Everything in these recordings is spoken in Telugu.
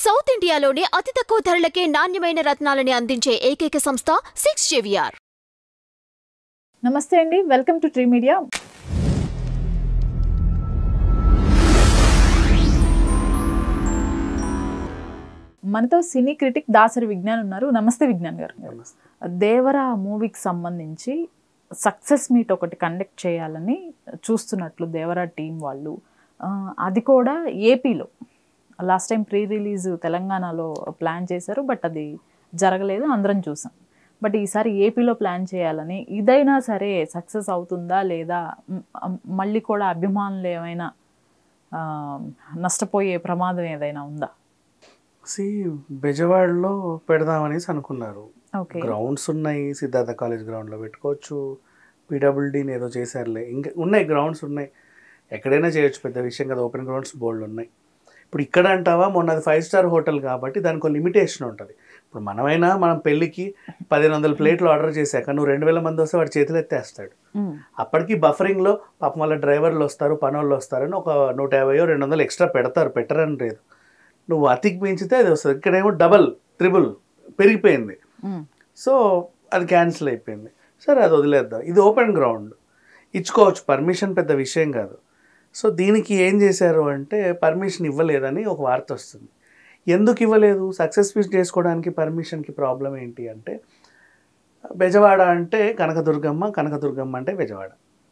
సౌత్ ఇండియాలోనే అతి తక్కువ ధరలకే నాణ్యమైన రత్నాలని అందించే ఏకైక సంస్థ సిక్స్ జేవిఆర్ నమస్తే అండి వెల్కమ్ టు ట్రీ మీడియా మనతో సినీ క్రిటిక్ దాసరి విజ్ఞాన్ ఉన్నారు నమస్తే విజ్ఞాన్ గారు దేవరా మూవీకి సంబంధించి సక్సెస్ మీట్ ఒకటి కండక్ట్ చేయాలని చూస్తున్నట్లు దేవరా టీం వాళ్ళు ఆ, అది కూడా ఏపీలో లాస్ట్ టైం ప్రీ రిలీజ్ తెలంగాణలో ప్లాన్ చేశారు బట్ అది జరగలేదు అందరం చూసాం బట్ ఈసారి ఏపీలో ప్లాన్ చేయాలని ఇదైనా సరే సక్సెస్ అవుతుందా లేదా మ్, మ్, మళ్ళీ కూడా అభిమానులు ఏమైనా ఆ, నష్టపోయే ప్రమాదం ఏదైనా ఉందా సి బెజవాడలో పెడదామనేసి అనుకున్నారు ఓకే గ్రౌండ్స్ ఉన్నాయి సిద్ధార్థ కాలేజ్ గ్రౌండ్లో పెట్టుకోవచ్చు పీడబ్ల్యూడీని ఏదో చేశారులే ఇంకా ఉన్నాయి గ్రౌండ్స్ ఉన్నాయి ఎక్కడైనా చేయొచ్చు పెద్ద విషయం కదా ఓపెన్ గ్రౌండ్స్ బోల్డ్ ఉన్నాయి ఇప్పుడు ఇక్కడ అంటావా మొన్న అది ఫైవ్ స్టార్ హోటల్ కాబట్టి దానికి ఒక లిమిటేషన్ ఉంటుంది ఇప్పుడు మనమైనా మనం పెళ్ళికి పదిహేను వందల ప్లేట్లు ఆర్డర్ చేశాక నువ్వు రెండు వేల మంది వస్తే వాడు చేతులు ఎత్తేస్తాడు అప్పటికి బఫరింగ్లో పాపం వాళ్ళ డ్రైవర్లు వస్తారు పనోళ్ళు వస్తారని ఒక నూట యాభైయో రెండు వందలు ఎక్స్ట్రా పెడతారు పెట్టరని లేదు నువ్వు అతికి పెంచితే అది వస్తుంది ఇక్కడేమో డబల్ త్రిబుల్ పెరిగిపోయింది సో అది క్యాన్సిల్ అయిపోయింది సరే అది వదిలేద్దాం ఇది ఓపెన్ గ్రౌండ్ ఇచ్చుకోవచ్చు పర్మిషన్ పెద్ద విషయం కాదు సో దీనికి ఏం చేశారు అంటే పర్మిషన్ ఇవ్వలేదని ఒక వార్త వస్తుంది ఎందుకు ఇవ్వలేదు సక్సెస్ ఫీస్ చేసుకోవడానికి పర్మిషన్కి ప్రాబ్లం ఏంటి అంటే బెజవాడ అంటే కనకదుర్గమ్మ కనకదుర్గమ్మ అంటే బెజవాడ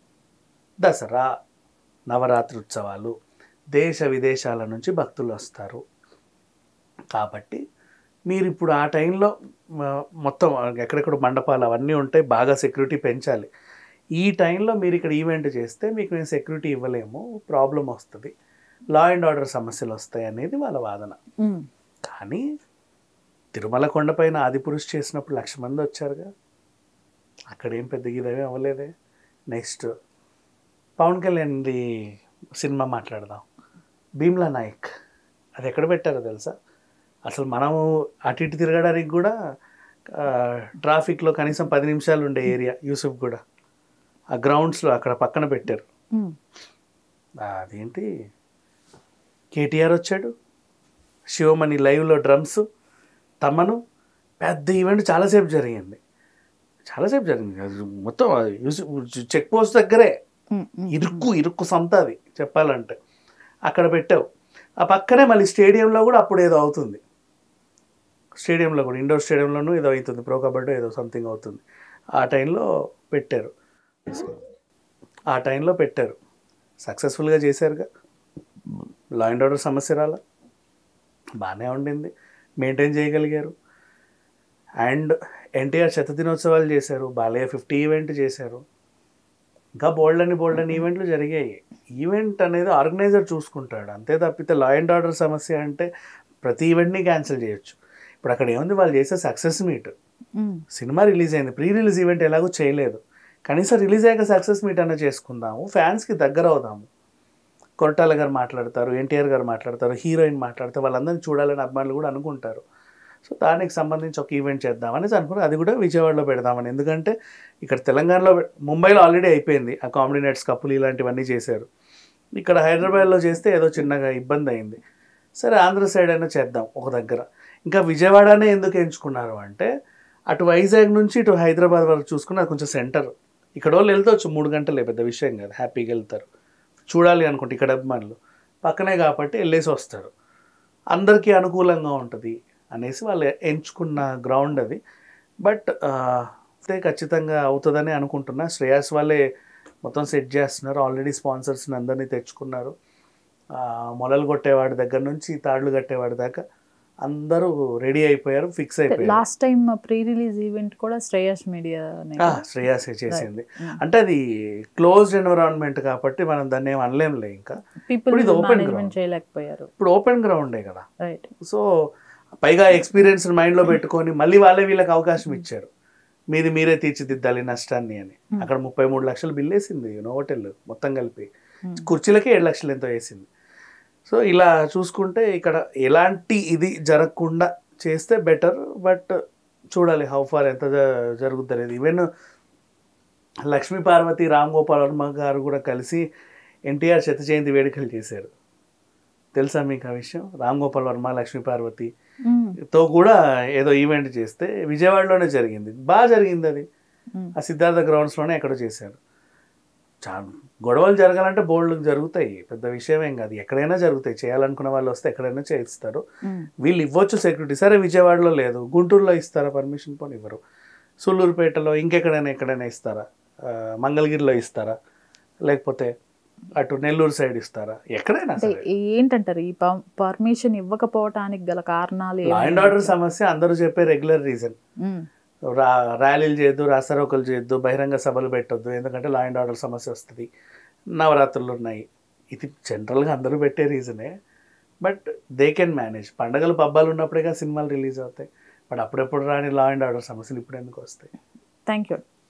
దసరా నవరాత్రి ఉత్సవాలు దేశ విదేశాల నుంచి భక్తులు వస్తారు కాబట్టి మీరు ఇప్పుడు ఆ టైంలో మ, మొత్తం ఎక్కడెక్కడ మండపాలు అవన్నీ ఉంటాయి బాగా సెక్యూరిటీ పెంచాలి ఈ టైంలో మీరు ఇక్కడ ఈవెంట్ చేస్తే మీకు మేము సెక్యూరిటీ ఇవ్వలేము ప్రాబ్లం వస్తుంది లా అండ్ ఆర్డర్ సమస్యలు వస్తాయి అనేది వాళ్ళ వాదన కానీ తిరుమల కొండపైన ఆదిపురుష్ చేసినప్పుడు లక్ష మంది వచ్చారుగా అక్కడేం పెద్ద గీదమే అవ్వలేదే నెక్స్ట్ పవన్ కళ్యాణ్ది సినిమా మాట్లాడదాం భీమ్లా నాయక్ అది ఎక్కడ పెట్టారో తెలుసా అసలు మనము అటు ఇటు తిరగడానికి కూడా ఆ, ట్రాఫిక్లో కనీసం పది నిమిషాలు ఉండే ఏరియా యూసుఫ్ కూడా ఆ గ్రౌండ్స్లో అక్కడ పక్కన పెట్టారు ఆ, అదేంటి కేటీఆర్ వచ్చాడు శివమణి లైవ్లో డ్రమ్స్ తమను పెద్ద ఈవెంట్ చాలాసేపు జరిగింది చాలాసేపు జరిగింది అది మొత్తం యూసుఫ్ చెక్ పోస్ట్ దగ్గరే ఇరుక్కు ఇరుక్కు సంత అది చెప్పాలంటే అక్కడ పెట్టావు ఆ పక్కనే మళ్ళీ స్టేడియంలో కూడా అప్పుడు ఏదో అవుతుంది స్టేడియంలో కూడా ఇండోర్ స్టేడియంలోనూ ఏదో అవుతుంది ప్రో కబడ్డీ ఏదో సంథింగ్ అవుతుంది ఆ టైంలో పెట్టారు ఆ టైంలో పెట్టారు సక్సెస్ఫుల్గా చేశారుగా లా అండ్ ఆర్డర్ సమస్య రాలా బాగానే ఉండింది మెయింటైన్ చేయగలిగారు అండ్ ఎన్టీఆర్ శత దినోత్సవాలు చేశారు బాలయ్య ఫిఫ్టీ ఈవెంట్ చేశారు ఇంకా బోల్డ్ అని బోల్డ్ అని ఈవెంట్లు జరిగాయి ఈవెంట్ అనేది ఆర్గనైజర్ చూసుకుంటాడు అంతే తప్పితే లా అండ్ ఆర్డర్ సమస్య అంటే ప్రతి ఈవెంట్ని క్యాన్సిల్ చేయొచ్చు ఇప్పుడు అక్కడ ఏముంది వాళ్ళు చేసే సక్సెస్ మీట్ సినిమా రిలీజ్ అయింది ప్రీ రిలీజ్ ఈవెంట్ ఎలాగో చేయలేదు కనీసం రిలీజ్ అయ్యాక సక్సెస్ మీట్ అన్న చేసుకుందాము ఫ్యాన్స్కి దగ్గర అవుదాము కొరటాల గారు మాట్లాడతారు ఎన్టీఆర్ గారు మాట్లాడతారు హీరోయిన్ మాట్లాడతారు వాళ్ళందరినీ చూడాలని అభిమానులు కూడా అనుకుంటారు సో దానికి సంబంధించి ఒక ఈవెంట్ చేద్దామనేసి అనుకున్నారు అది కూడా విజయవాడలో పెడదామని ఎందుకంటే ఇక్కడ తెలంగాణలో పె- ముంబైలో ఆల్రెడీ అయిపోయింది ఆ కామెడీ నైట్స్ కప్పులు ఇలాంటివన్నీ చేశారు ఇక్కడ హైదరాబాద్లో చేస్తే ఏదో చిన్నగా ఇబ్బంది అయింది సరే ఆంధ్ర సైడ్ అయినా చేద్దాం ఒక దగ్గర ఇంకా విజయవాడనే ఎందుకు ఎంచుకున్నారు అంటే అటు వైజాగ్ నుంచి ఇటు హైదరాబాద్ వరకు చూసుకుని అది కొంచెం సెంటర్ ఇక్కడ వాళ్ళు వెళ్తవచ్చు మూడు గంటలే పెద్ద విషయం కాదు హ్యాపీగా వెళ్తారు చూడాలి అనుకుంటే ఇక్కడ అభిమానులు పక్కనే కాబట్టి వెళ్ళేసి వస్తారు అందరికీ అనుకూలంగా ఉంటుంది అనేసి వాళ్ళు ఎంచుకున్న గ్రౌండ్ అది బట్ అయితే ఖచ్చితంగా అవుతుందని అనుకుంటున్నా శ్రేయాస్ వాళ్ళే మొత్తం సెట్ చేస్తున్నారు ఆల్రెడీ స్పాన్సర్స్ని అందరినీ తెచ్చుకున్నారు ఆ, మొలలు కొట్టేవాడి దగ్గర నుంచి తాళ్ళు కట్టేవాడి దాకా అందరూ రెడీ అయిపోయారు ఫిక్స్ అయిపోయారు last time pre release event కూడా శ్రేయస్ మీడియా ఆ, శ్రేయాసే చేసింది అంటే అది క్లోజ్డ్ ఎన్విరాన్మెంట్ కాబట్టి మనం దాన్ని ఏం అనలేంలే ఇంకా పీపుల్ ఇప్పుడు ఇది open మేనేజ్మెంట్ ground. చేయలేకపోయారు ఇప్పుడు ఓపెన్ గ్రౌండే కదా రైట్ సో పైగా ఎక్స్పీరియన్స్ మైండ్లో పెట్టుకొని మళ్ళీ వాళ్ళే వీళ్ళకి అవకాశం ఇచ్చారు మీది మీరే తీర్చిదిద్దాలి నష్టాన్ని అని అక్కడ ముప్పై మూడు లక్షలు బిల్ వేసింది నో హోటల్ మొత్తం కలిపి కుర్చీలకి ఏడు లక్షలు ఎంతో వేసింది సో ఇలా చూసుకుంటే ఇక్కడ ఎలాంటి ఇది జరగకుండా చేస్తే బెటర్ బట్ చూడాలి హౌ ఫార్ ఎంత జ- జరుగుద్ది అనేది ఈవెన్ లక్ష్మీ పార్వతి రామ్ గోపాల్ వర్మ గారు కూడా కలిసి ఎన్టీఆర్ శత జయంతి వేడుకలు చేశారు తెలుసా మీకు ఆ విషయం రామ్ గోపాల్ వర్మ లక్ష్మీ పార్వతి మ్మ్. తో కూడా ఏదో ఈవెంట్ చేస్తే విజయవాడలోనే జరిగింది బాగా జరిగింది అది మ్మ్. ఆ సిద్ధార్థ గ్రౌండ్స్లోనే ఎక్కడో చేశారు చాలా గొడవలు జరగాలంటే బోల్డ్ జరుగుతాయి పెద్ద విషయం ఏం కాదు ఎక్కడైనా జరుగుతాయి చేయాలనుకున్న వాళ్ళు వస్తే ఎక్కడైనా చేయిస్తారు మ్మ్. వీళ్ళు ఇవ్వచ్చు సెక్యూరిటీ సరే విజయవాడలో లేదు గుంటూరులో ఇస్తారా పర్మిషన్ పోనీ ఇవ్వరు సుళ్ళూరుపేటలో ఇంకెక్కడైనా ఎక్కడైనా ఇస్తారా ఆ, మంగళగిరిలో ఇస్తారా లేకపోతే అటు నెల్లూరు సైడ్ ఇస్తారా ఎక్కడైనా అంటే సరే ఏంటంటారు ఈ పర్మిషన్ ఇవ్వకపోవటానికి గల కారణాలు లా అండ్ ఏమైనా? ఆర్డర్ సమస్య అందరూ చెప్పే రెగ్యులర్ రీజన్ మ్మ్. రా ర్యాలీలు చేయొద్దు రాస్తారోకలు చేయొద్దు బహిరంగ సభలు పెట్టొద్దు ఎందుకంటే లా అండ్ ఆర్డర్ సమస్య వస్తుంది నవరాత్రులు ఉన్నాయి ఇది జనరల్గా అందరూ పెట్టే రీజనే బట్ దే కెన్ మేనేజ్ పండగలు పబ్బాలు ఉన్నప్పుడేగా సినిమాలు రిలీజ్ అవుతాయి బట్ అప్పుడెప్పుడు రాని లా అండ్ ఆర్డర్ సమస్యలు ఇప్పుడు ఎందుకు వస్తాయి థ్యాంక్ యూ